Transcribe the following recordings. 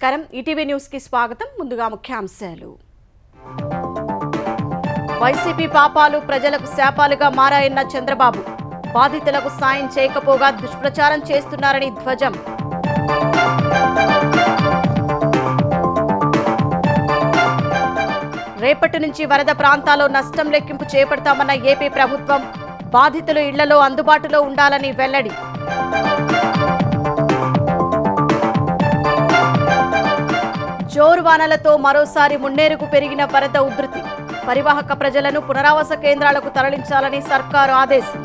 నమస్కారం ETV news కి స్వాగతం ముందుగా ముఖ్యాంశాలు వైసీపీ పాపాలు ప్రజలకు శాపాలుగా మారాయన్న చంద్రబాబు బాధితులకు సాయం చేయకపోగా దుష్ప్రచారం చేస్తున్నారని ధ్వజం రేపటి నుంచి వరద ప్రాంతాల్లో నష్టం లెక్కింపు చేపడతామన్న ఏపీ ప్రభుత్వం బాధితులు ఇళ్లలో అందుబాటులో ఉండాలని వెల్లడి జోరు వానలతో మరోసారి మున్నేరుకు పెరిగిన వరద ఉధృతి పరివాహక ప్రజలను పునరావాస కేంద్రాలకు తరలించాలని సర్కారు ఆదేశం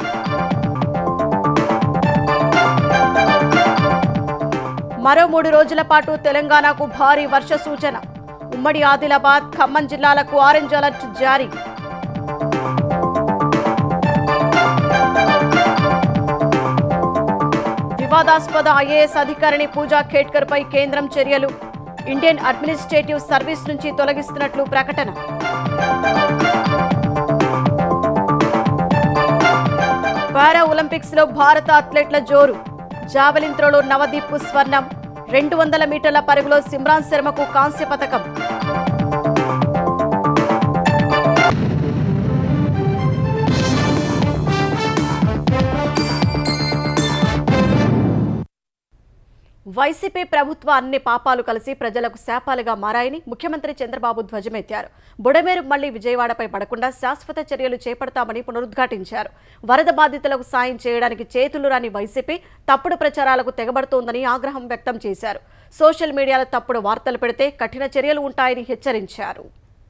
మరో మూడు రోజుల పాటు తెలంగాణకు భారీ వర్ష సూచన ఉమ్మడి ఆదిలాబాద్ ఖమ్మం జిల్లాలకు ఆరెంజ్ అలర్ట్ జారీ వివాదాస్పద ఐఏఎస్ అధికారిని పూజా ఖేడ్కర్ పై కేంద్రం చర్యలు ఇండియన్ అడ్మినిస్ట్రేటివ్ సర్వీస్ నుంచి తొలగిస్తున్నట్లు ప్రకటన పారా ఒలింపిక్స్ లో భారత అథ్లెట్ల జోరు జావెలిన్ త్రోలో నవదీప్ స్వర్ణం రెండు వందల మీటర్ల పరుగులో సిమ్రాన్ శర్మకు కాంస్య పథకం వైసీపీ ప్రభుత్వ అన్ని పాపాలు కలిసి ప్రజలకు శాపాలుగా మారాయని ముఖ్యమంత్రి చంద్రబాబు ధ్వజమెత్తారు బుడమేరు మళ్లీ విజయవాడపై పడకుండా శాశ్వత చర్యలు చేపడతామని పునరుద్ఘాటించారు వరద బాధితులకు సాయం చేయడానికి చేతులు రాని వైసీపీ తప్పుడు ప్రచారాలకు తెగబడుతోందని ఆగ్రహం వ్యక్తం చేశారు సోషల్ మీడియాలో తప్పుడు వార్తలు పెడితే కఠిన చర్యలు ఉంటాయని హెచ్చరించారు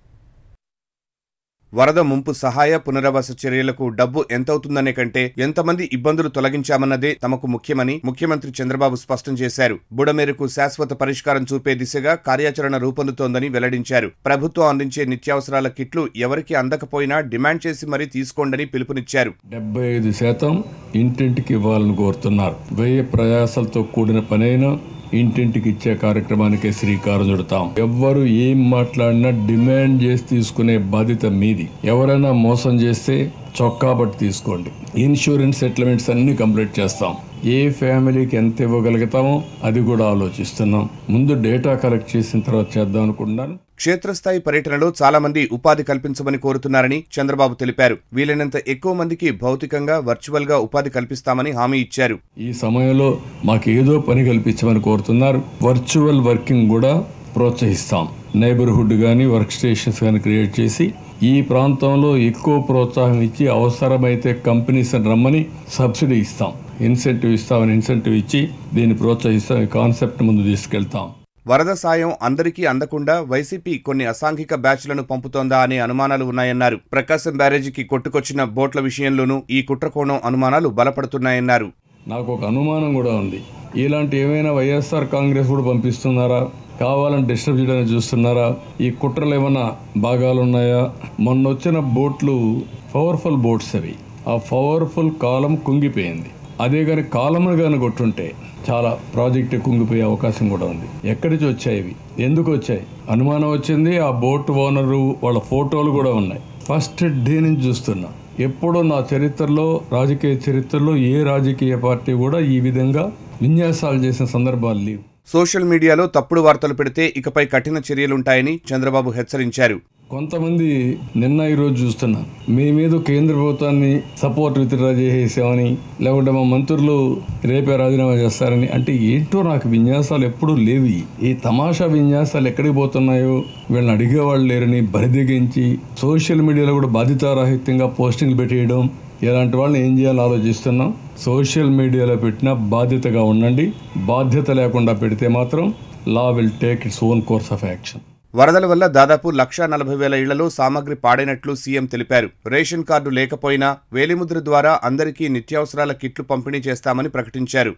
వరద ముంపు సహాయ పునరావాస చర్యలకు డబ్బు ఎంతవుతుందనే కంటే ఎంతమంది ఇబ్బందులు తొలగించామన్నదే తమకు ముఖ్యమని ముఖ్యమంత్రి చంద్రబాబు స్పష్టం చేశారు బుడమేరకు శాశ్వత పరిష్కారం చూపే దిశగా కార్యాచరణ రూపొందుతోందని వెల్లడించారు ప్రభుత్వం అందించే నిత్యావసరాల కిట్లు ఎవరికి అందకపోయినా డిమాండ్ చేసి మరీ తీసుకోండని పిలుపునిచ్చారు డెబ్బై ఐదు శాతం ఇంటింటికి ఇవ్వాలని కోరుతున్నారు వ్యయ ప్రయాసాలతో కూడిన పనైనా ఇంటింటికి ఇచ్చే కార్యక్రమానికే శ్రీకారం చుడతాం ఎవ్వరు ఏం మాట్లాడినా డిమాండ్ చేసి తీసుకునే బాధ్యత మీది ఎవరైనా మోసం చేస్తే చొక్కా పట్టి తీసుకోండి ఇన్సూరెన్స్ సెటిల్మెంట్స్ అన్ని కంప్లీట్ చేస్తాం ఏ ఫ్యామిలీకి ఎంత ఇవ్వగలుగుతామో అది కూడా ఆలోచిస్తున్నాం ముందు డేటా కలెక్ట్ చేసిన తర్వాత చేద్దాం అనుకుంటున్నాను క్షేత్రస్థాయి పర్యటనలో చాలా మంది ఉపాధి కల్పించమని కోరుతున్నారని చంద్రబాబు తెలిపారు వీలైనంత ఎక్కువ మందికి భౌతికంగా వర్చువల్ గా ఉపాధి కల్పిస్తామని హామీ ఇచ్చారు ఈ సమయంలో మాకు ఏదో పని కల్పించమని కోరుతున్నారు వర్చువల్ వర్కింగ్ కూడా ప్రోత్సహిస్తాం నైబర్హుడ్ కానీ వర్క్ స్టేషన్స్ కానీ క్రియేట్ చేసి ఈ ప్రాంతంలో ఎక్కువ ప్రోత్సాహం ఇచ్చి అవసరమైతే కంపెనీస్ రమ్మని సబ్సిడీ ఇస్తాం ఇన్సెంటివ్ ఇస్తామని ఇన్సెంటివ్ ఇచ్చి దీన్ని ప్రోత్సహిస్తాం ఈ కాన్సెప్ట్ ముందు తీసుకెళ్తాం వరద సాయం అందరికీ అందకుండా వైసీపీ కొన్ని అసాంఘిక బ్యాచ్లను పంపుతోందా అనే అనుమానాలు ఉన్నాయన్నారు ప్రకాశం బ్యారేజీకి కొట్టుకొచ్చిన బోట్ల విషయంలోనూ ఈ కుట్రకోణం అనుమానాలు బలపడుతున్నాయన్నారు నాకు ఒక అనుమానం కూడా ఉంది ఇలాంటి ఏమైనా వైఎస్ఆర్ కాంగ్రెస్ కూడా పంపిస్తున్నారా కావాలని డిస్టర్బ్ చేయడానికి చూస్తున్నారా ఈ కుట్రలు ఏమైనా భాగాలు ఉన్నాయా మొన్న వచ్చిన బోట్లు పవర్ఫుల్ బోట్స్ అవి ఆ పవర్ఫుల్ కాలం కుంగిపోయింది అదే కానీ కాలమును కానీ కొట్టుంటే చాలా ప్రాజెక్ట్ కుంగిపోయే అవకాశం కూడా ఉంది ఎక్కడి నుంచి వచ్చాయి ఇవి ఎందుకు వచ్చాయి అనుమానం వచ్చింది ఆ బోట్ ఓనరు వాళ్ళ ఫోటోలు కూడా ఉన్నాయి ఫస్ట్ డే నుంచి చూస్తున్నా ఎప్పుడూ నా చరిత్రలో రాజకీయ చరిత్రలో ఏ రాజకీయ పార్టీ కూడా ఈ విధంగా విన్యాసాలు చేసిన సందర్భాలు లేవు సోషల్ మీడియాలో తప్పుడు వార్తలు పెడితే ఇకపై కఠిన చర్యలుంటాయని చంద్రబాబు హెచ్చరించారు కొంతమంది నిన్న ఈరోజు చూస్తున్నా మేమేదో కేంద్ర ప్రభుత్వాన్ని సపోర్ట్ విత్డ్రా చేసేసామని లేకుంటే మా మంత్రులు రేపే రాజీనామా చేస్తారని అంటే ఏంటో నాకు విన్యాసాలు ఎప్పుడూ లేవి ఈ తమాషా విన్యాసాలు ఎక్కడికి పోతున్నాయో వీళ్ళని అడిగేవాళ్ళు లేరని బరిదెగించి సోషల్ మీడియాలో కూడా బాధితారాహిత్యంగా పోస్టింగ్లు పెట్టేయడం ఇలాంటి వాళ్ళని ఏం చేయాలో ఆలోచిస్తున్నాం సోషల్ మీడియాలో పెట్టిన బాధ్యతగా ఉండండి బాధ్యత లేకుండా పెడితే మాత్రం law will take its own course of action వరదల వల్ల దాదాపు లక్షా నలభై వేల ఇళ్లలో సామగ్రి పాడైనట్లు సీఎం తెలిపారు రేషన్ కార్డు లేకపోయినా వేలిముద్ర ద్వారా అందరికీ నిత్యావసరాల కిట్లు పంపిణీ చేస్తామని ప్రకటించారు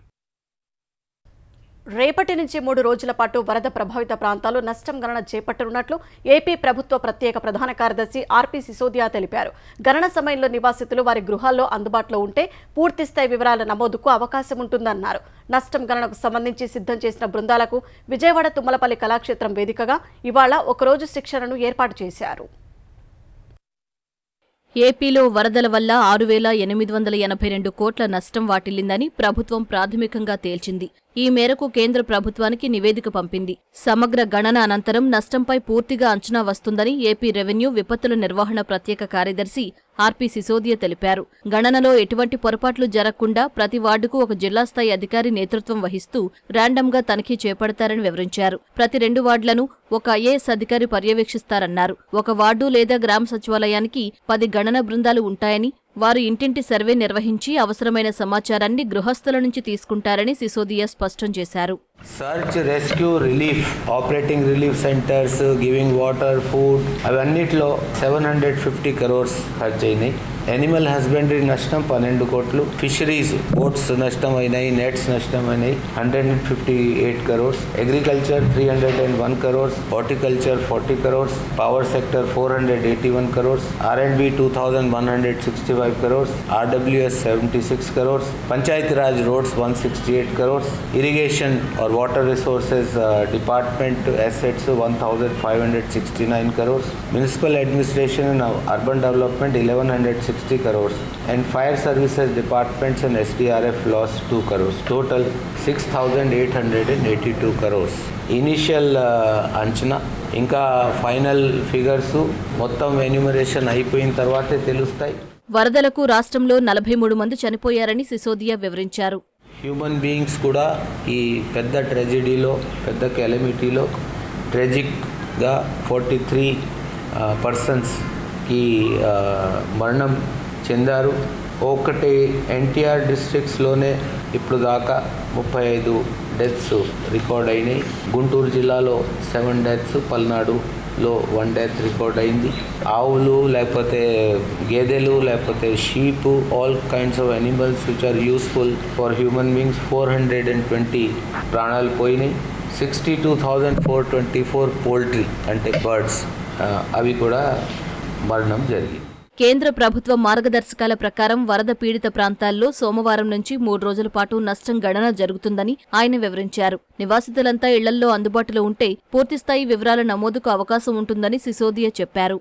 రేపటి నుంచి మూడు రోజుల పాటు వరద ప్రభావిత ప్రాంతాల్లో నష్టం గణన చేపట్టనున్నట్లు ఏపీ ప్రభుత్వ ప్రత్యేక ప్రధాన కార్యదర్శి ఆర్పి సిసోదియా తెలిపారు గణన సమయంలో నివాసితులు వారి గృహాల్లో అందుబాటులో ఉంటే పూర్తిస్థాయి వివరాల నమోదుకు అవకాశం ఉంటుందన్నారు నష్టం గణనకు సంబంధించి సిద్ధం చేసిన బృందాలకు విజయవాడ తుమ్మలపల్లి కళాక్షేత్రం వేదికగా ఇవాళ ఒకరోజు శిక్షణను ఏర్పాటు చేశారు ఏపీలో వరదల వల్ల ఆరు వేల ఎనిమిది వందల ఎనభై రెండు కోట్ల నష్టం వాటిల్లిందని ప్రభుత్వం ప్రాథమికంగా తేల్చింది ఈ మేరకు కేంద్ర ప్రభుత్వానికి నివేదిక పంపింది సమగ్ర గణన అనంతరం నష్టంపై పూర్తిగా అంచనా వస్తుందని ఏపీ రెవెన్యూ విపత్తుల నిర్వహణ ప్రత్యేక కార్యదర్శి ఆర్పి సిసోదియ తెలిపారు గణనలో ఎటువంటి పొరపాట్లు జరగకుండా ప్రతి వార్డుకు ఒక జిల్లా స్థాయి అధికారి నేతృత్వం వహిస్తూ ర్యాండమ్గా తనిఖీ చేపడతారని వివరించారు ప్రతి రెండు వార్డులను ఒక ఐఏఎస్ అధికారి పర్యవేక్షిస్తారన్నారు ఒక వార్డు లేదా గ్రామ సచివాలయానికి పది గణన బృందాలు ఉంటాయని వారు ఇంటింటి సర్వే నిర్వహించి అవసరమైన సమాచారాన్ని గృహస్థుల నుంచి తీసుకుంటారని సిసోదియా స్పష్టం చేశారు search rescue relief operating relief centres giving water food అవన్నిట్లో సెవెన్ హండ్రెడ్ ఫిఫ్టీ కరోర్స్ ఖర్చు అయినాయి ఎనిమల్ హస్బెండరీ నష్టం పన్నెండు కోట్లు ఫిషరీస్ బోట్స్ నష్టం అయినాయి నెట్స్ నష్టం అయినాయి hundred and fifty eight crores agriculture three hundred and one crores horticulture forty crores power sector four hundred eighty one crores R and B two thousand one hundred sixty five crores RWS seventy six crores panchayati raj roads one sixty eight crores irrigation R water resources department assets one thousand five hundred sixty nine crores municipal administration and urban development eleven hundred sixty crores and fire services departments and SDRF loss two crores total six thousand eight hundred and eighty two crores initial అంచనా ఇంకా final figures మొత్తం enumeration అయిపోయిన తర్వాతే తెలుస్తాయి వరదలకు రాష్ట్రంలో నలభై మూడు మంది చనిపోయారని సిసోదియా వివరించారు హ్యూమన్ బీయింగ్స్ కూడా ఈ పెద్ద ట్రెజిడీలో పెద్ద కెలమిటీలో ట్రెజిక్గా ఫార్టీ త్రీ పర్సన్స్కి మరణం చెందారు ఒకటి ఎన్టీఆర్ డిస్ట్రిక్ట్స్లోనే ఇప్పుడు దాకా ముప్పై ఐదు డెత్స్ రికార్డ్ అయినాయి గుంటూరు జిల్లాలో సెవెన్ డెత్స్ పల్నాడులో వన్ డెత్ రికార్డ్ అయింది ఆవులు లేకపోతే గేదెలు లేకపోతే sheep all kinds of animals which are useful for human beings four hundred and twenty ప్రాణాలు పోయినాయి sixty two thousand four twenty four poultry అంటే బర్డ్స్ అవి కూడా మరణం జరిగింది కేంద్ర ప్రభుత్వ మార్గదర్శకాల ప్రకారం వరద పీడిత ప్రాంతాల్లో సోమవారం నుంచి మూడు రోజుల పాటు నష్టం గణన జరుగుతుందని ఆయన వివరించారు నివాసితులంతా ఇళ్లల్లో అందుబాటులో ఉంటే పూర్తిస్థాయి వివరాల నమోదుకు అవకాశం ఉంటుందని సిసోదియా చెప్పారు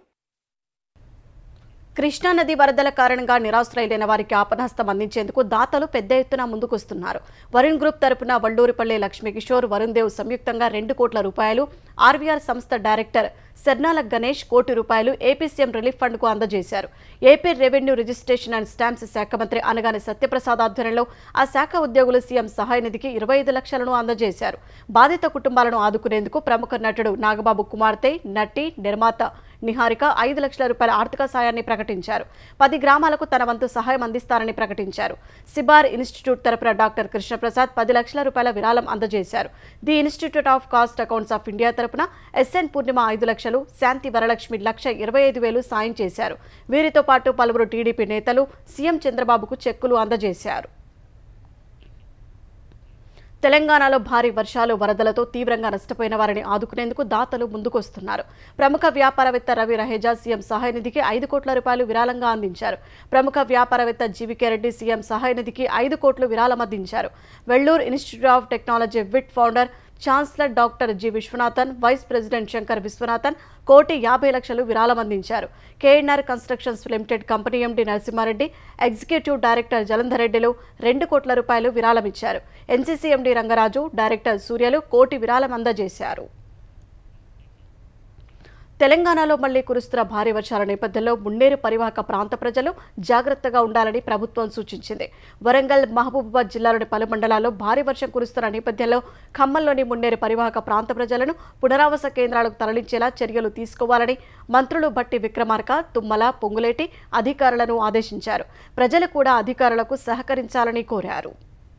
కృష్ణానది వరదల కారణంగా నిరాశ్రయులైన వారికి ఆపనహస్తం అందించేందుకు దాతలు పెద్ద ఎత్తున ముందుకొస్తున్నారు వరుణ్ గ్రూప్ తరపున వల్లూరిపల్లి లక్ష్మీకిషోర్ వరుణ్ దేవ్ సంయుక్తంగా రెండు కోట్ల రూపాయలు ఆర్వీఆర్ సంస్థ డైరెక్టర్ శర్నాల గణేష్ కోటి రూపాయలు ఏపీ సీఎం రిలీఫ్ ఫండ్ కు అందజేశారు AP revenue registration and stamps శాఖ మంత్రి అనగాని సత్యప్రసాద్ ఆధ్వర్యంలో ఆ శాఖ ఉద్యోగులు సీఎం సహాయ నిధికి ఇరవై ఐదు లక్షలను అందజేశారు బాధిత కుటుంబాలను ఆదుకునేందుకు ప్రముఖ నటుడు నాగబాబు కుమార్తె నటి నిర్మాత నిహారిక ఐదు లక్షల రూపాయల ఆర్థిక సాయాన్ని ప్రకటించారు పది గ్రామాలకు తన వంతు సహాయం అందిస్తారని ప్రకటించారు సిబార్ ఇన్స్టిట్యూట్ తరపున డాక్టర్ కృష్ణప్రసాద్ పది లక్షల రూపాయల విరాళం అందజేశారు the Institute of Cost Accounts of India తరపున ఎస్ఎన్ పూర్ణిమ ఐదు లక్షలు శాంతి వరలక్ష్మి లక్ష ఇరవై ఐదు వేలు సాయం చేశారు వీరితో పాటు పలువురు టీడీపీ నేతలు సీఎం చంద్రబాబుకు చెక్కులు అందజేశారు తెలంగాణలో భారీ వర్షాలు వరదలతో తీవ్రంగా నష్టపోయిన వారిని ఆదుకునేందుకు దాతలు ముందుకొస్తున్నారు ప్రముఖ వ్యాపారవేత్త రవి రహేజా సీఎం సహాయ నిధికి ఐదు కోట్ల రూపాయలు విరాళంగా అందించారు ప్రముఖ వ్యాపారవేత్త జీవికే రెడ్డి సీఎం సహాయ నిధికి ఐదు కోట్లు విరాళం అందించారు Vellore Institute of Technology VIT founder chancellor doctor G Viswanathan vice president Shankar Viswanathan కోటి యాభై లక్షలు విరాళం అందించారు KNR Constructions Limited company MD Narasimha Reddy executive director Jalandhar రెడ్డిలు రెండు కోట్ల రూపాయలు విరాళం ఇచ్చారు ఎన్సీసీ ఎండి రంగరాజు డైరెక్టర్ సూర్యలు కోటి విరాళం అందజేశారు తెలంగాణలో మళ్లీ కురుస్తున్న భారీ వర్షాల నేపథ్యంలో మున్నేరు పరివాహక ప్రాంత ప్రజలు జాగ్రత్తగా ఉండాలని ప్రభుత్వం సూచించింది వరంగల్ మహబూబాబాద్ జిల్లాలోని పలు మండలాల్లో భారీ వర్షం కురుస్తున్న నేపథ్యంలో ఖమ్మంలోని మున్నేరు పరివాహక ప్రాంత ప్రజలను పునరావాస కేంద్రాలకు తరలించేలా చర్యలు తీసుకోవాలని మంత్రులు బట్టి విక్రమార్క తుమ్మల పొంగులేటి అధికారులను ఆదేశించారు ప్రజలు కూడా అధికారులకు సహకరించాలని కోరారు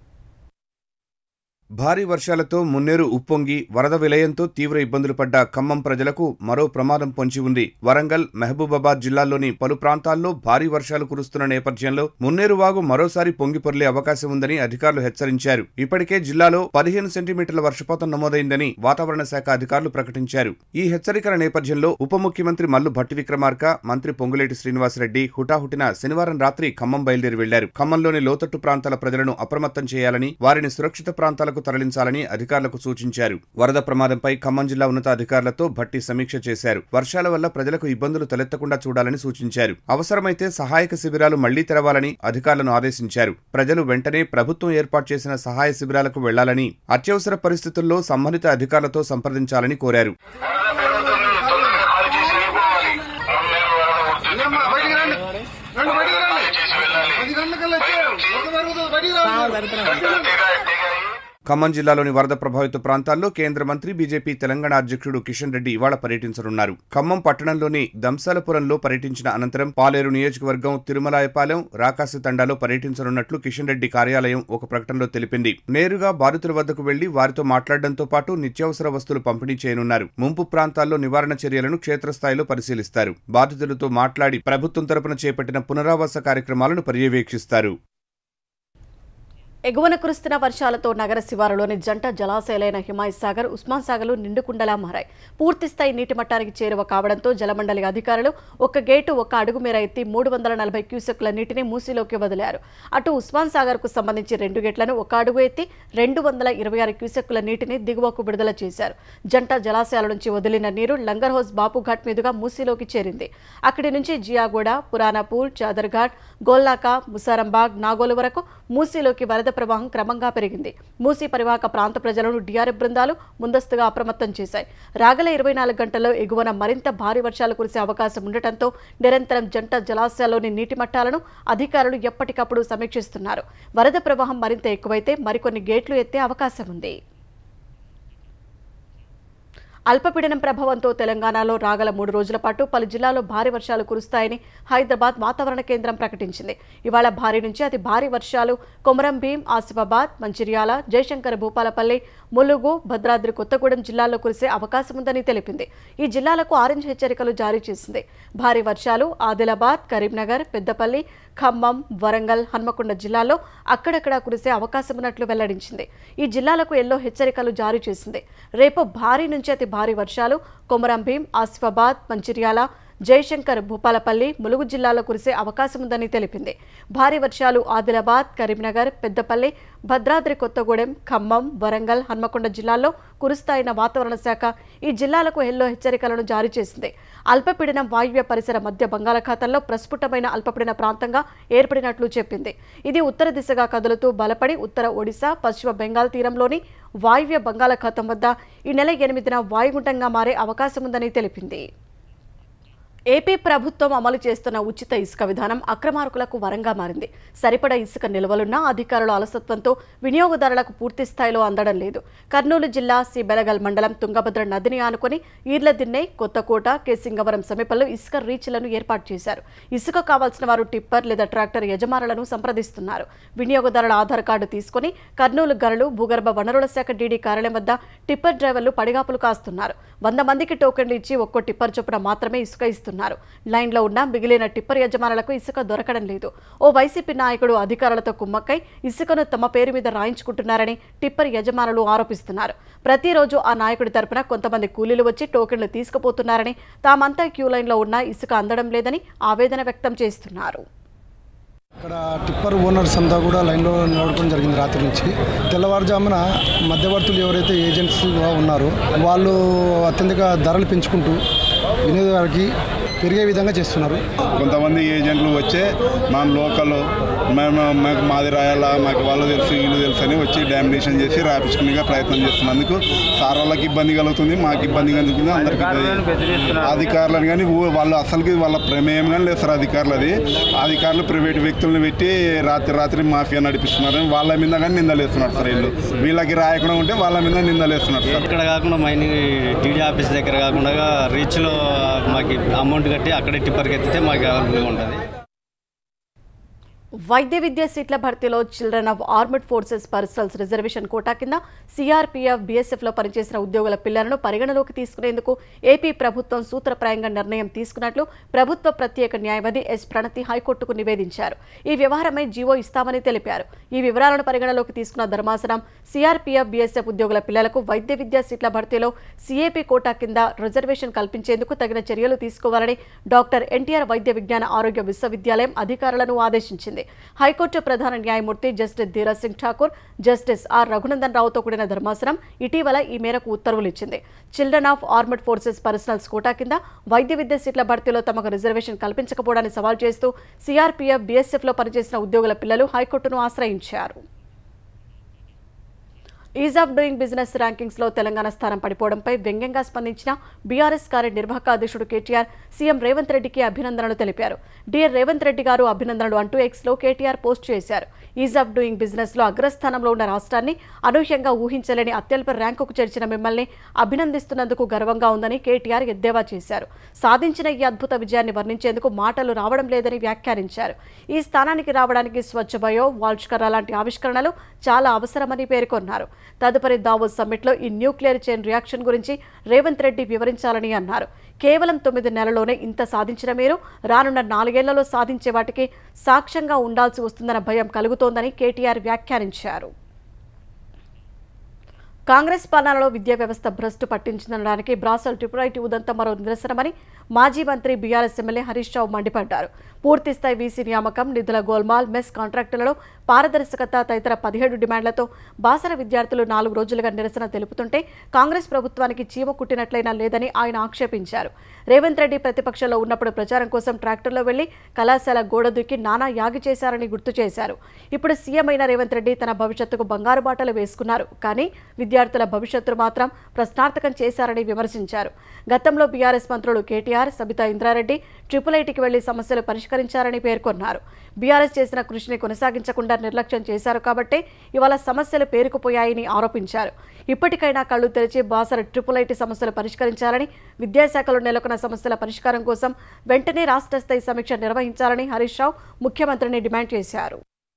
భారీ వర్షాలతో మున్నేరు ఉప్పొంగి వరద విలయంతో తీవ్ర ఇబ్బందులు పడ్డ ఖమ్మం ప్రజలకు మరో ప్రమాదం పొంచి ఉంది వరంగల్ మహబూబాబాద్ జిల్లాల్లోని పలు ప్రాంతాల్లో భారీ వర్షాలు కురుస్తున్న నేపథ్యంలో మున్నేరు వాగు మరోసారి పొంగి పొర్లే అవకాశం ఉందని అధికారులు హెచ్చరించారు ఇప్పటికే జిల్లాలో పదిహేను సెంటీమీటర్ల వర్షపాతం నమోదైందని వాతావరణ శాఖ అధికారులు ప్రకటించారు ఈ హెచ్చరికల నేపథ్యంలో ఉప ముఖ్యమంత్రి మల్లు భట్టి విక్రమార్క మంత్రి పొంగులేటి శ్రీనివాసరెడ్డి హుటాహుటిన శనివారం రాత్రి ఖమ్మం బయలుదేరి వెళ్లారు ఖమ్మంలోని లోతట్టు ప్రాంతాల ప్రజలను అప్రమత్తం చేయాలని వారిని సురక్షిత ప్రాంతాలకు తరలించాలని అధికారులకు సూచించారు వరద ప్రమాదంపై ఖమ్మం జిల్లా ఉన్నతాధికారులతో భట్టి సమీక్ష చేశారు వర్షాల వల్ల ప్రజలకు ఇబ్బందులు తలెత్తకుండా చూడాలని సూచించారు అవసరమైతే సహాయక శిబిరాలు మళ్లీ తెరవాలని అధికారులను ఆదేశించారు ప్రజలు వెంటనే ప్రభుత్వం ఏర్పాటు చేసిన సహాయ శిబిరాలకు వెళ్లాలని అత్యవసర పరిస్థితుల్లో సంబంధిత అధికారులతో సంప్రదించాలని కోరారు బయటికి రండి రండి బయటికి రండి పది గంటలకల్లా వచ్చారు వరద పెరుగుతుంది బయటికి రావాలి ఖమ్మం జిల్లాలోని వరద ప్రభావిత ప్రాంతాల్లో కేంద్ర మంత్రి బీజేపీ తెలంగాణ అధ్యక్షుడు కిషన్ రెడ్డి ఇవాళ పర్యటించనున్నారు ఖమ్మం పట్టణంలోని దంసాలపురంలో పర్యటించిన అనంతరం పాలేరు నియోజకవర్గం తిరుమలాయపాలెం రాకాసి తండాలో పర్యటించనున్నట్లు కిషన్ రెడ్డి కార్యాలయం ఒక ప్రకటనలో తెలిపింది నేరుగా బాధితుల వద్దకు వెళ్లి వారితో మాట్లాడడంతో పాటు నిత్యావసర వస్తువులు పంపిణీ చేయనున్నారు ముంపు ప్రాంతాల్లో నివారణ చర్యలను క్షేత్రస్థాయిలో పరిశీలిస్తారు బాధితులతో మాట్లాడి ప్రభుత్వం తరపున చేపట్టిన పునరావాస కార్యక్రమాలను పర్యవేక్షిస్తారు ఎగువన కురుస్తున్న వర్షాలతో నగర శివారులోని జంట జలాశయాలైన హిమాయత్ సాగర్ ఉస్మాన్ సాగర్లు నిండుకుండలా మారాయి పూర్తిస్థాయి నీటి మట్టానికి చేరువ కావడంతో జలమండలి అధికారులు ఒక గేటు ఒక అడుగు మేర ఎత్తి మూడు వందల నలభై క్యూసెక్ల నీటిని మూసీలోకి వదిలారు అటు ఉస్మాన్ సాగర్కు సంబంధించి రెండు గేట్లను ఒక అడుగు ఎత్తి రెండు వందల ఇరవై ఆరు క్యూసెక్ల నీటిని దిగువకు విడుదల చేశారు జంట జలాశయాల నుంచి వదిలిన నీరు లంగర్ హౌస్ బాపుఘాట్ మీదుగా మూసీలోకి చేరింది అక్కడి నుంచి జియాగూడ పురాణపూల్ చాదర్ఘాట్ గోల్లాక ముసారంబాగ్ నాగోలు వరకు మూసీలోకి వరద ప్రవాహం క్రమంగా పెరిగింది మూసీ పరివాహక ప్రాంత ప్రజలను డిఆర్ఎఫ్ బృందాలు ముందస్తుగా అప్రమత్తం చేశాయి రాగల ఇరవై నాలుగు గంటల్లో ఎగువన మరింత భారీ వర్షాలు కురిసే అవకాశం ఉండటంతో నిరంతరం జంట జలాశయాల్లోని నీటి మట్టాలను అధికారులు ఎప్పటికప్పుడు సమీక్షిస్తున్నారు వరద ప్రవాహం మరింత ఎక్కువైతే మరికొన్ని గేట్లు ఎత్తే అవకాశం ఉంది అల్పపీడనం ప్రభావంతో తెలంగాణలో రాగల మూడు రోజుల పాటు పలు జిల్లాల్లో భారీ వర్షాలు కురుస్తాయని హైదరాబాద్ వాతావరణ కేంద్రం ప్రకటించింది ఇవాళ భారీ నుంచి అతి భారీ వర్షాలు కొమరం భీం ఆసిఫాబాద్ మంచిర్యాల జయశంకర్ భూపాలపల్లి ములుగు భద్రాద్రి కొత్తగూడెం జిల్లాల్లో కురిసే అవకాశం ఉందని తెలిపింది ఈ జిల్లాలకు ఆరెంజ్ హెచ్చరికలు జారీ చేసింది భారీ వర్షాలు ఆదిలాబాద్ కరీంనగర్ పెద్దపల్లి ఖమ్మం వరంగల్ హన్మకొండ జిల్లాల్లో అక్కడక్కడ కురిసే అవకాశం ఉన్నట్లు వెల్లడించింది ఈ జిల్లాలకు ఎల్లో హెచ్చరికలు జారీ చేసింది రేపు భారీ నుంచి అతి భారీ వర్షాలు కొమరం భీం ఆసిఫాబాద్ మంచిర్యాల జయశంకర్ భూపాలపల్లి ములుగు జిల్లాలో కురిసే అవకాశం ఉందని తెలిపింది భారీ వర్షాలు ఆదిలాబాద్ కరీంనగర్ పెద్దపల్లి భద్రాద్రి కొత్తగూడెం ఖమ్మం వరంగల్ హన్మకొండ జిల్లాల్లో కురుస్తాయన్న వాతావరణ శాఖ ఈ జిల్లాలకు ఎల్లో హెచ్చరికలను జారీ చేసింది అల్పపీడనం వాయువ్య పరిసర మధ్య బంగాళాఖాతంలో ప్రస్ఫుటమైన అల్పపీడన ప్రాంతంగా ఏర్పడినట్లు చెప్పింది ఇది ఉత్తర దిశగా కదులుతూ బలపడి ఉత్తర ఒడిశా పశ్చిమ బెంగాల్ తీరంలోని వాయువ్య బంగాళాఖాతం వద్ద ఈ నెల ఎనిమిదిన వాయుగుండంగా మారే అవకాశం ఉందని తెలిపింది ఏపీ ప్రభుత్వం అమలు చేస్తున్న ఉచిత ఇసుక విధానం అక్రమార్కులకు వరంగా మారింది సరిపడ ఇసుక నిల్వలున్నా అధికారుల అలసత్వంతో వినియోగదారులకు పూర్తి స్థాయిలో అందడం లేదు కర్నూలు జిల్లా సి బెలగల్ మండలం తుంగభద్ర నదిని ఆనుకొని ఈర్లదిన్నె కొత్తకోట కేసింగవరం సమీపంలో ఇసుక రీచ్లను ఏర్పాటు చేశారు ఇసుక కావాల్సిన వారు టిప్పర్ లేదా ట్రాక్టర్ యజమానులను సంప్రదిస్తున్నారు వినియోగదారుల ఆధార్ కార్డు తీసుకుని కర్నూలు గనులు భూగర్భ వనరుల శాఖ డీడీ కార్యాలయం వద్ద టిప్పర్ డ్రైవర్లు పడిగాపులు కాస్తున్నారు వంద మందికి టోకెన్లు ఇచ్చి ఒక్కో టిప్పర్ చొప్పున మాత్రమే ఇసుక ఇస్తున్నారు లైన్లో ఉన్న మిగిలిన టిప్పర్ యజమానులకు ఇసుక దొరకడం లేదు ఓ వైసీపీ నాయకుడు అధికారులతో కుమ్మక్కై ఇసుకను తమ పేరు మీద రాయించుకుంటున్నారని టిప్పర్ యజమానులు ఆరోపిస్తున్నారు ప్రతిరోజు ఆ నాయకుడి తరపున కొంతమంది కూలీలు వచ్చి టోకెన్లు తీసుకుపోతున్నారని తామంతా క్యూ లైన్లో ఉన్న ఇసుక అందడం లేదని ఆవేదన వ్యక్తం చేస్తున్నారు ఇక్కడ టిప్పర్ ఓనర్స్ అంతా కూడా లైన్లో నిలబడడం జరిగింది రాత్రి నుంచి తెల్లవారుజామున మధ్యవర్తులు ఎవరైతే ఏజెంట్స్గా ఉన్నారో వాళ్ళు అత్యంతగా ధరలు పెంచుకుంటూ వినియోగదారుకి పెరిగే విధంగా చేస్తున్నారు కొంతమంది ఏజెంట్లు వచ్చే మా లోకల్ మేము మాకు మాది రాయాలా మాకు వాళ్ళు తెలుసు వీళ్ళు తెలుసు అని వచ్చి డామినేషన్ చేసి రాపించుకునే ప్రయత్నం చేస్తున్నందుకు సార్ వాళ్ళకి ఇబ్బంది కలుగుతుంది మాకు ఇబ్బంది కలుగుతుంది అందరికీ ఇబ్బంది. అధికారులను కానీ ఊ- వాళ్ళు అసలుకి వాళ్ళ ప్రమేయం కానీ లేదు సార్ అధికారులది అధికారులు ప్రైవేట్ వ్యక్తులను పెట్టి రాత్రి రాత్రి మాఫియా నడిపిస్తున్నారు వాళ్ళ మీద కానీ నిందలేస్తున్నారు సార్ వీళ్ళు వీళ్ళకి రాయకుండా ఉంటే వాళ్ళ మీద నిందలేస్తున్నారు సార్ ఇక్కడ కాకుండా మైనింగ్ టీడీ ఆఫీస్ దగ్గర కాకుండా రీచ్లో మాకు అమౌంట్ కట్టి అక్కడే టిప్పర్కి ఎత్తితే మాకు అవైలబుల్గా ఉంటుంది వైద్య విద్య సీట్ల భర్తీలో children of armed forces personnels reservation quota కింద సిఆర్పీఎఫ్ బీఎస్ఎఫ్లో పనిచేసిన ఉద్యోగుల పిల్లలను పరిగణలోకి తీసుకునేందుకు ఏపీ ప్రభుత్వం సూత్రప్రాయంగా నిర్ణయం తీసుకున్నట్లు ప్రభుత్వ ప్రత్యేక న్యాయవాది ఎస్ ప్రణతి హైకోర్టుకు నివేదించారు ఈ వ్యవహారమై జీవో ఇస్తామని తెలిపారు ఈ వివరాలను పరిగణలోకి తీసుకున్న ధర్మాసనం సిఆర్పీఎఫ్ బీఎస్ఎఫ్ ఉద్యోగుల పిల్లలకు వైద్య విద్యా సీట్ల భర్తీలో సిఏపీ కోటా కింద రిజర్వేషన్ కల్పించేందుకు తగిన చర్యలు తీసుకోవాలని డాక్టర్ ఎన్టీఆర్ వైద్య విజ్ఞాన ఆరోగ్య విశ్వవిద్యాలయం అధికారులను ఆదేశించింది చేసింది హైకోర్టు ప్రధాన న్యాయమూర్తి justice Dhiraj Singh Thakur justice R Raghunandan రావుతో కూడిన ధర్మాసనం ఇటీవల ఈ మేరకు ఉత్తర్వులు ఇచ్చింది children of armed forces personnels quota కింద వైద్య విద్య సీట్ల భర్తీలో తమకు రిజర్వేషన్ కల్పించకపోవడాన్ని సవాల్ చేస్తూ సీఆర్పీఎఫ్ బీఎస్ఎఫ్లో పనిచేసిన ఉద్యోగుల పిల్లలు హైకోర్టును ఆశ్రయించారు ease of doing business rankings లో తెలంగాణ స్థానం పడిపోవడంపై వ్యంగ్యంగా స్పందించిన బీఆర్ఎస్ కార్యనిర్వాహక అధ్యక్షుడు కేటీఆర్ సీఎం రేవంత్ రెడ్డికి అభినందనలు తెలిపారు డియర్ రేవంత్ రెడ్డి గారు అభినందనలు అంటూ ఎక్స్ లో కేటీఆర్ పోస్ట్ చేశారు ఈజ్ ఆఫ్ డూయింగ్ బిజినెస్ లో అగ్రస్థానంలో ఉన్న రాష్ట్రాన్ని అనూహ్యంగా ఊహించలేని అత్యల్ప ర్యాంకుకు చేర్చిన మిమ్మల్ని అభినందిస్తున్నందుకు గర్వంగా ఉందని కేటీఆర్ ఎద్దేవా చేశారు సాధించిన ఈ అద్భుత విజయాన్ని వర్ణించేందుకు మాటలు రావడం లేదని వ్యాఖ్యానించారు ఈ స్థానానికి రావడానికి స్వచ్ఛ బయో వాల్ష్కర్ లాంటి ఆవిష్కరణలు చాలా అవసరమని పేర్కొన్నారు తదుపరి దావోస్ సమ్మిట్లో ఈ న్యూక్లియర్ చైన్ రియాక్షన్ గురించి రేవంత్ రెడ్డి వివరించాలని అన్నారు కేవలం తొమ్మిది నెలల్లోనే ఇంత సాధించిన మీరు రానున్న నాలుగేళ్లలో సాధించే వాటికి సాక్ష్యంగా ఉండాల్సి వస్తుందన్న భయం కలుగుతోందని కేటీఆర్ వ్యాఖ్యానించారు కాంగ్రెస్ పాలనలో విద్యా వ్యవస్థ భ్రష్టు పట్టించిందనడానికి బ్రాసల్ ట్రిపురైటీ ఉదంతం మరో నిరసనమని మాజీ మంత్రి బీఆర్ఎస్ ఎమ్మెల్యే హరీష్ రావు మండిపడ్డారు పూర్తిస్థాయి వీసీ నియామకం నిధుల గోల్మాల్ మెస్ కాంట్రాక్టులలో పారదర్శకత తదితర పదిహేడు డిమాండ్లతో బాసర విద్యార్థులు నాలుగు రోజులుగా నిరసన తెలుపుతుంటే కాంగ్రెస్ ప్రభుత్వానికి చీమ కుట్టినట్లయినా లేదని ఆయన ఆక్షేపించారు రేవంత్ రెడ్డి ప్రతిపక్షంలో ఉన్నప్పుడు ప్రచారం కోసం ట్రాక్టర్లో వెళ్లి కళాశాల గోడ దూకి నానా యాగి చేశారని గుర్తు చేశారు ఇప్పుడు సీఎం అయిన రేవంత్ రెడ్డి తన భవిష్యత్తుకు బంగారు బాటలు వేసుకున్నారు కానీ విద్యార్థుల భవిష్యత్తు మాత్రం ప్రశ్నార్థకం చేశారని విమర్శించారు గతంలో బీఆర్ఎస్ మంత్రులు కేటీఆర్ సబితా ఇంద్రారెడ్డి ట్రిపుల్ ఐటీకి వెళ్లి సమస్యలు పరిష్కరించారని పేర్కొన్నారు బీఆర్ఎస్ చేసిన కృషిని కొనసాగించకుండా నిర్లక్ష్యం చేశారు కాబట్టే ఇవాళ సమస్యలు పేరుకుపోయాయని ఆరోపించారు ఇప్పటికైనా కళ్ళు తెరిచి బాసర ట్రిపుల్ ఐటీ సమస్యలు పరిష్కరించాలని విద్యాశాఖలో నెలకొన్న సమస్యల పరిష్కారం కోసం వెంటనే రాష్ట్ర స్థాయి సమీక్ష నిర్వహించాలని హరీష్ రావు ముఖ్యమంత్రిని డిమాండ్ చేశారు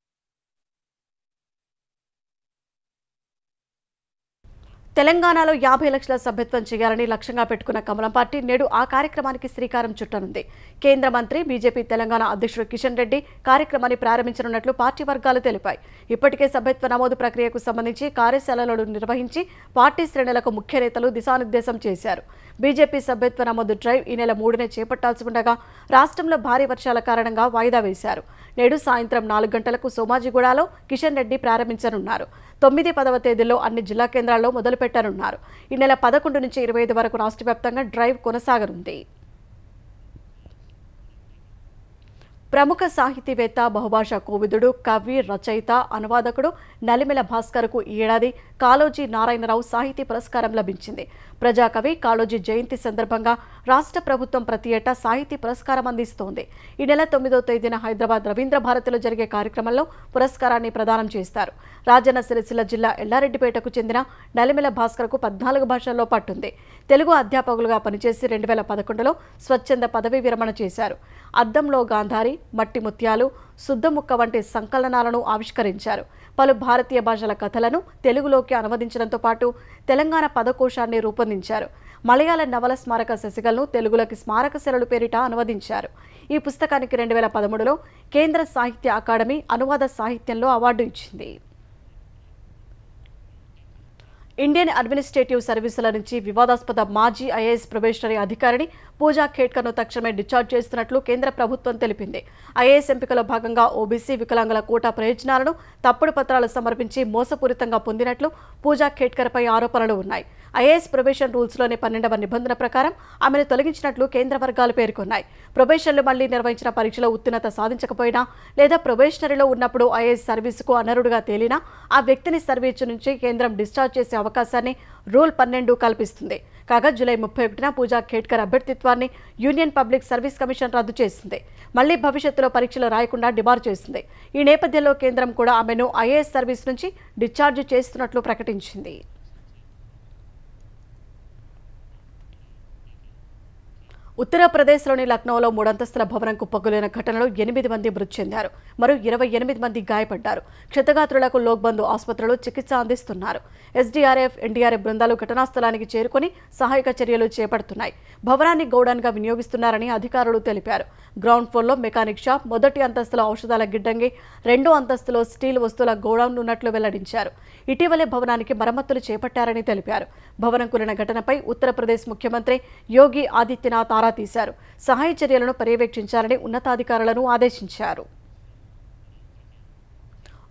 తెలంగాణలో యాభై లక్షల సభ్యత్వం చేయాలని లక్ష్యంగా పెట్టుకున్న కమలం పార్టీ నేడు ఆ కార్యక్రమానికి శ్రీకారం చుట్టనుంది కేంద్ర మంత్రి బీజేపీ తెలంగాణ అధ్యక్షుడు కిషన్ రెడ్డి కార్యక్రమాన్ని ప్రారంభించనున్నట్లు పార్టీ వర్గాలు తెలిపాయి ఇప్పటికే సభ్యత్వ నమోదు ప్రక్రియకు సంబంధించి కార్యశాలలను నిర్వహించి పార్టీ శ్రేణులకు ముఖ్య నేతలు దిశానిర్దేశం చేశారు బీజేపీ సభ్యత్వ నమోదు డ్రైవ్ ఈ నెల మూడునే చేపట్టాల్సి ఉండగా రాష్ట్రంలో భారీ వర్షాల కారణంగా వాయిదా వేశారు నేడు సాయంత్రం నాలుగు గంటలకు సోమాజిగూడలో కిషన్ రెడ్డి ప్రారంభించనున్నారు తొమ్మిది పదవ తేదీల్లో అన్ని జిల్లా కేంద్రాల్లో మొదలుపెట్టనున్నారు ఈ నెల పదకొండు నుంచి ఇరవై ఐదు వరకు రాష్ట్ర వ్యాప్తంగా డ్రైవ్ కొనసాగనుంది ప్రముఖ సాహితీవేత్త బహుభాషా కోవిదుడు కవి రచయిత అనువాదకుడు నలిమెల భాస్కర్కు ఈ ఏడాది కాళోజీ నారాయణరావు సాహితీ పురస్కారం లభించింది ప్రజాకవి కాళోజీ జయంతి సందర్భంగా రాష్ట్ర ప్రభుత్వం ప్రతి ఏటా సాహితీ పురస్కారం అందిస్తోంది ఈ నెల తొమ్మిదో తేదీన హైదరాబాద్ రవీంద్ర భారతిలో జరిగే కార్యక్రమంలో పురస్కారాన్ని ప్రదానం చేస్తారు రాజన్న సిరిసిల్ల జిల్లా ఎల్లారెడ్డిపేటకు చెందిన నలిమెల భాస్కర్కు పద్నాలుగు భాషల్లో పట్టుంది తెలుగు అధ్యాపకులుగా పనిచేసి రెండు వేల పదకొండులో స్వచ్ఛంద పదవీ విరమణ చేశారు అద్దంలో గాంధారి మట్టి ముత్యాలు శుద్ధముక్క వంటి సంకలనాలను ఆవిష్కరించారు పలు భారతీయ భాషల కథలను తెలుగులోకి అనువదించడంతో పాటు తెలంగాణ పదకోశాన్ని రూపొందించారు మలయాళ నవల స్మారక శశికలను తెలుగులోకి స్మారక శిలలు పేరిట అనువదించారు ఈ పుస్తకానికి రెండు వేల పదమూడులో కేంద్ర సాహిత్య అకాడమీ అనువాద సాహిత్యంలో అవార్డు ఇచ్చింది ఇండియన్ అడ్మినిస్ట్రేటివ్ సర్వీసుల నుంచి వివాదాస్పద మాజీ ఐఏఎస్ ప్రొబేషనరీ అధికారిని పూజా ఖేడ్కర్ను తక్షణమే డిశ్చార్జ్ చేస్తున్నట్లు కేంద్ర ప్రభుత్వం తెలిపింది ఐఏఎస్ ఎంపికలో భాగంగా ఓబీసీ వికలాంగుల కోటా ప్రయోజనాలను తప్పుడు పత్రాలు సమర్పించి మోసపూరితంగా పొందినట్లు పూజా ఖేడ్కర్పై ఆరోపణలు ఉన్నాయి ఐఏఎస్ ప్రొబేషన్ రూల్స్లోని పన్నెండవ నిబంధన ప్రకారం ఆమెను తొలగించినట్లు కేంద్ర వర్గాలు పేర్కొన్నాయి ప్రొబేషన్లు మళ్లీ నిర్వహించిన పరీక్షలో ఉత్తీర్ణత సాధించకపోయినా లేదా ప్రొబేషనరీలో ఉన్నప్పుడు ఐఏఎస్ సర్వీసుకు అనర్హుడుగా తేలినా ఆ వ్యక్తిని సర్వీసు నుంచి కేంద్రం డిశ్చార్జ్ చేసే అవకాశాన్ని రూల్ పన్నెండు కల్పిస్తుంది కాగా జూలై ముప్పై ఒకటిన పూజా ఖేడ్కర్ అభ్యర్థిత్వాన్ని యూనియన్ పబ్లిక్ సర్వీస్ కమిషన్ రద్దు చేసింది మళ్లీ భవిష్యత్తులో పరీక్షలు రాయకుండా డిబార్ చేసింది ఈ నేపథ్యంలో కేంద్రం కూడా ఆమెను ఐఏఎస్ సర్వీస్ నుంచి డిశ్చార్జ్ చేస్తున్నట్లు ప్రకటించింది ఉత్తరప్రదేశ్లోని లక్నోలో మూడంతస్తుల భవనం కుప్పకూలిన ఘటనలో ఎనిమిది మంది మృతి చెందారు మరో ఇరవై ఎనిమిది మంది గాయపడ్డారు క్షతగాత్రులకు లోక్బంధు ఆసుపత్రిలో చికిత్స అందిస్తున్నారు ఎస్డీఆర్ఎఫ్ ఎన్డీఆర్ఎఫ్ బృందాలు ఘటనా స్థలానికి చేరుకుని సహాయక చర్యలు చేపడుతున్నాయి భవనాన్ని గౌడన్గా వినియోగిస్తున్నారని అధికారులు తెలిపారు గ్రౌండ్ ఫ్లోర్లో మెకానిక్ షాప్ మొదటి అంతస్తులో ఔషధాల గిడ్డంగి రెండో అంతస్తులో స్టీల్ వస్తువుల గోడౌన్ ఉన్నట్లు వెల్లడించారు ఇటీవలే భవనానికి మరమ్మతులు చేపట్టారని తెలిపారు భవనం కూలిన ఘటనపై ఉత్తరప్రదేశ్ ముఖ్యమంత్రి యోగి ఆదిత్యనాథ్ ఆరా తీశారు సహాయ చర్యలను పర్యవేక్షించాలని ఉన్నతాధికారులను ఆదేశించారు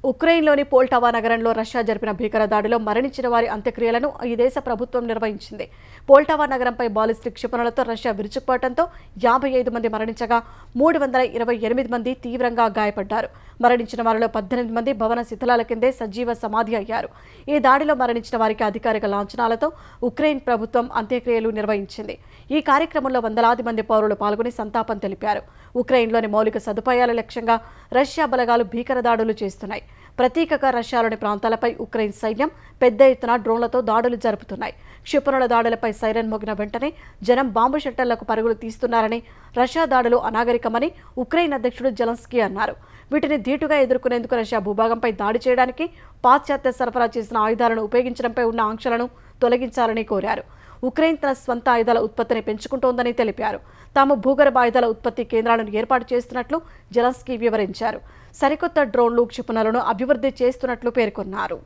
ఉక్రెయిన్లోని పోల్టావా నగరంలో రష్యా జరిపిన భీకర దాడిలో మరణించిన వారి అంత్యక్రియలను ఈ దేశ ప్రభుత్వం నిర్వహించింది పోల్టావా నగరంపై బాలిస్టిక్ క్షిపణులతో రష్యా విరుచుకుపడటంతో యాభై ఐదు మంది మరణించగా మూడు వందల ఇరవై ఎనిమిది మంది తీవ్రంగా గాయపడ్డారు మరణించిన వారిలో పద్దెనిమిది మంది భవన శిథిలాల కిందే సజీవ సమాధి అయ్యారు ఈ దాడిలో మరణించిన వారికి అధికారిక లాంఛనాలతో ఉక్రెయిన్ ప్రభుత్వం అంత్యక్రియలు నిర్వహించింది ఈ కార్యక్రమంలో వందలాది మంది పౌరులు పాల్గొని సంతాపం తెలిపారు ఉక్రెయిన్లోని మౌలిక సదుపాయాల లక్ష్యంగా రష్యా బలగాలు భీకర దాడులు చేస్తున్నాయి ప్రతీకగా రష్యాలోని ప్రాంతాలపై ఉక్రెయిన్ సైన్యం పెద్ద ఎత్తున డ్రోన్లతో దాడులు జరుపుతున్నాయి క్షిపణుల దాడులపై సైరన్ మోగిన వెంటనే జనం బాంబు షట్టర్లకు పరుగులు తీస్తున్నారని రష్యా దాడులు అనాగరికమని ఉక్రెయిన్ అధ్యక్షుడు జెలెన్స్కీ అన్నారు వీటిని ధీటుగా ఎదుర్కొనేందుకు రష్యా భూభాగంపై దాడి చేయడానికి పాశ్చాత్య సరఫరా చేసిన ఆయుధాలను ఉపయోగించడంపై ఉన్న ఆంక్షలను తొలగించాలని కోరారు ఉక్రెయిన్ తన స్వంత ఆయుధాల ఉత్పత్తిని పెంచుకుంటోందని తెలిపారు తాము భూగర్భ ఆయుధాల ఉత్పత్తి కేంద్రాలను ఏర్పాటు చేస్తున్నట్లు జెలెన్స్కీ వివరించారు సరికొత్త డ్రోన్లు క్షిపణులను అభివృద్ధి చేస్తున్నట్లు పేర్కొన్నారు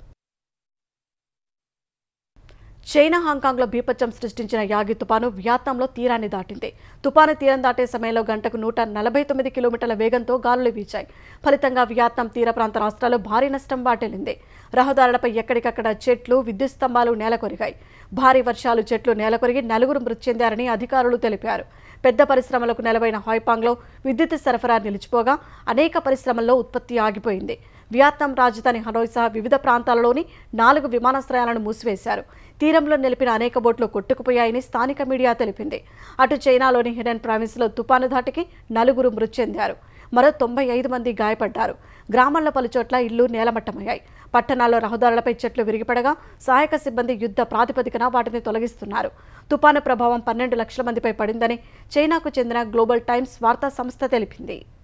చైనా హాంకాంగ్లో బీపచ్చం సృష్టించిన యాగి తుపాను వియత్నాంలో తీరాన్ని దాటింది తుపాను తీరం దాటే సమయంలో గంటకు నూట నలభై తొమ్మిది కిలోమీటర్ల వేగంతో గాలులు వీచాయి ఫలితంగా వియత్నాం తీర ప్రాంత రాష్ట్రాల్లో భారీ నష్టం వాటిల్లింది రహదారులపై ఎక్కడికక్కడ చెట్లు విద్యుత్ స్తంభాలు నేలకొరిగాయి భారీ వర్షాలు చెట్లు నేలకొరిగి నలుగురు మృతి చెందారని అధికారులు తెలిపారు పెద్ద పరిశ్రమలకు నెలవైన హాయ్పాంగ్లో విద్యుత్ సరఫరా నిలిచిపోగా అనేక పరిశ్రమల్లో ఉత్పత్తి ఆగిపోయింది వియత్నాం రాజధాని హనోయ్ సహా వివిధ ప్రాంతాలలోని నాలుగు విమానాశ్రయాలను మూసివేశారు తీరంలో నిలిపిన అనేక బోట్లు కొట్టుకుపోయాయని స్థానిక మీడియా తెలిపింది అటు చైనాలోని హిడెన్ ప్రావిన్స్లో తుపాను ధాటికి నలుగురు మృతి చెందారు మరో తొంభై ఐదు మంది గాయపడ్డారు గ్రామాల్లో పలుచోట్ల ఇళ్లు నేలమట్టమయ్యాయి పట్టణాల్లో రహదారులపై చెట్లు విరిగిపడగా సహాయక సిబ్బంది యుద్ధ ప్రాతిపదికన వాటిని తొలగిస్తున్నారు తుపాను ప్రభావం పన్నెండు లక్షల మందిపై పడిందని చైనాకు చెందిన గ్లోబల్ టైమ్స్ వార్తా సంస్థ తెలిపింది